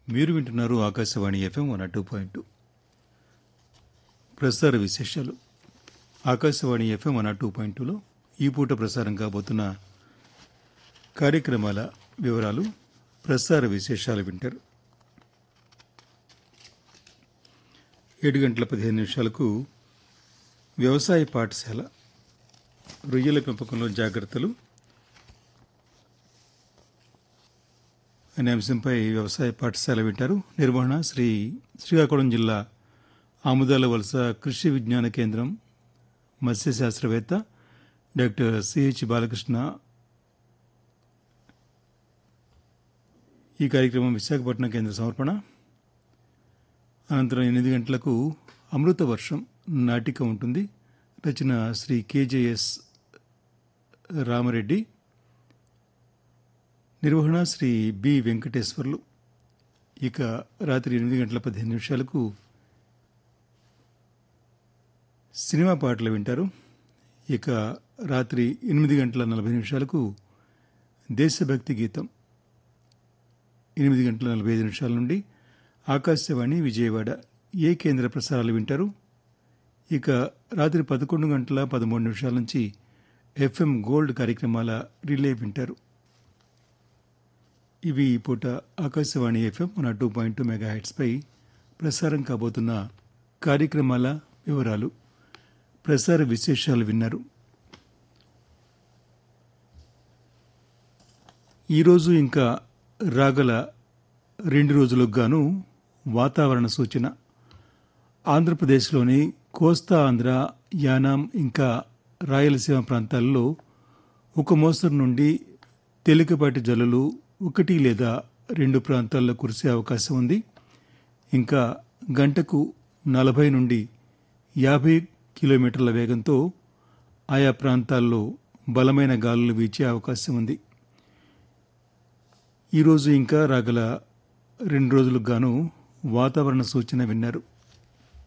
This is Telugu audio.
మీరు వింటున్నారు Akashvani FM one two point ప్రసార విశేషాలు Akashvani FM one two point టూలో ఈ పూట ప్రసారం కాబోతున్న కార్యక్రమాల వివరాలు ప్రసార విశేషాలు వింటారు ఏడు గంటల పదిహేను నిమిషాలకు వ్యవసాయ పాఠశాల రొయ్యల పెంపకంలో జాగ్రత్తలు అనే అంశంపై వ్యవసాయ పాఠశాల వింటారు నిర్వహణ శ్రీ శ్రీకాకుళం జిల్లా ఆముదాల వలస కృషి విజ్ఞాన కేంద్రం మత్స్య శాస్త్రవేత్త డాక్టర్ సిహెచ్ బాలకృష్ణ ఈ కార్యక్రమం విశాఖపట్నం కేంద్ర సమర్పణ అనంతరం ఎనిమిది గంటలకు అమృత వర్షం నాటిక ఉంటుంది రచన శ్రీ కేజేఎస్ రామరెడ్డి నిర్వహణ శ్రీ బి వెంకటేశ్వర్లు ఇక రాత్రి ఎనిమిది గంటల పదిహేను నిమిషాలకు సినిమా పాటలు వింటారు ఇక రాత్రి ఎనిమిది గంటల నలభై నిమిషాలకు దేశభక్తి గీతం ఎనిమిది గంటల నలభై ఐదు నిమిషాల నుండి ఆకాశవాణి విజయవాడ ఏ కేంద్ర ప్రసారాలు వింటారు ఇక రాత్రి పదకొండు గంటల పదమూడు నిమిషాల నుంచి ఎఫ్ఎం గోల్డ్ కార్యక్రమాల రిలే వింటారు ఇవి ఈ పూట Akashvani FM one two point two mega హెడ్స్పై ప్రసారం కాబోతున్న కార్యక్రమాల వివరాలు ప్రసార విశేషాలు విన్నారు ఈరోజు ఇంకా రాగల రెండు రోజులకు గాను వాతావరణ సూచన ఆంధ్రప్రదేశ్లోని కోస్తా ఆంధ్ర యానాం ఇంకా రాయలసీమ ప్రాంతాల్లో ఒక మోస్తరు నుండి తేలికపాటి జల్లులు ఒకటి లేదా రెండు ప్రాంతాల్లో కురిసే అవకాశం ఉంది ఇంకా గంటకు నలభై నుండి యాభై కిలోమీటర్ల వేగంతో ఆయా ప్రాంతాల్లో బలమైన గాలులు వీచే అవకాశం ఉంది ఈరోజు ఇంకా రాగల రెండు రోజులకు గాను వాతావరణ సూచన విన్నారు